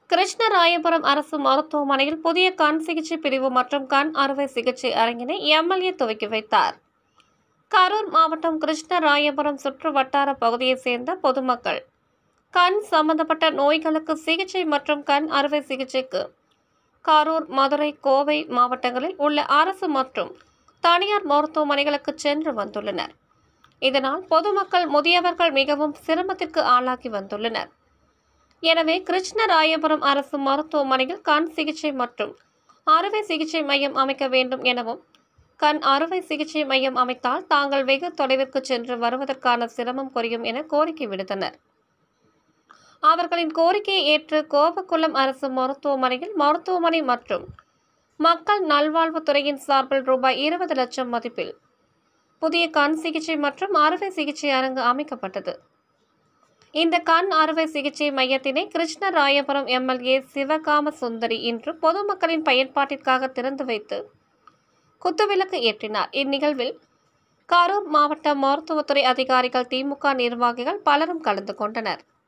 கிருஷ்ணராயபுரம் அரசு மருத்துவமனையில் புதிய கண் சிகிச்சை பிரிவு மற்றும் கண் அறுவை சிகிச்சை அரங்கினை எம்எல்ஏ துவக்கி வைத்தார் கரூர் மாவட்டம் கிருஷ்ணராயபுரம் சுற்று வட்டார பகுதியைச் சேர்ந்த பொதுமக்கள் கண் சம்பந்தப்பட்ட நோய்களுக்கு சிகிச்சை மற்றும் கண் அறுவை சிகிச்சைக்கு கரூர் மதுரை கோவை மாவட்டங்களில் உள்ள அரசு மற்றும் தனியார் மருத்துவமனைகளுக்கு சென்று வந்துள்ளனர் இதனால் பொதுமக்கள் முதியவர்கள் மிகவும் சிரமத்திற்கு ஆளாகி வந்துள்ளனர் எனவே கிருஷ்ணராயபுரம் அரசு மருத்துவமனையில் கண் சிகிச்சை மற்றும் அறுவை சிகிச்சை மையம் அமைக்க வேண்டும் எனவும் கண் அறுவை சிகிச்சை மையம் அமைத்தால் தாங்கள் வெகு தொலைவிற்கு சென்று வருவதற்கான சிரமம் குறையும் என கோரிக்கை விடுத்தனர் அவர்களின் கோரிக்கையை ஏற்று கோபக்குளம் அரசு மருத்துவமனையில் மருத்துவமனை மற்றும் மக்கள் நல்வாழ்வுத்துறையின் சார்பில் ரூபாய் இருபது லட்சம் மதிப்பில் புதிய கண் சிகிச்சை மற்றும் அறுவை சிகிச்சை அரங்கு அமைக்கப்பட்டது இந்த கண் அறுவை சிகிச்சை மையத்தினை கிருஷ்ணராயபுரம் எம்எல்ஏ சிவகாம சுந்தரி இன்று பொதுமக்களின் பயன்பாட்டிற்காக திறந்து வைத்து குத்துவிளக்கு ஏற்றினார் இந்நிகழ்வில் கரூர் மாவட்ட மருத்துவத்துறை அதிகாரிகள் திமுக நிர்வாகிகள் பலரும் கலந்து கொண்டனர்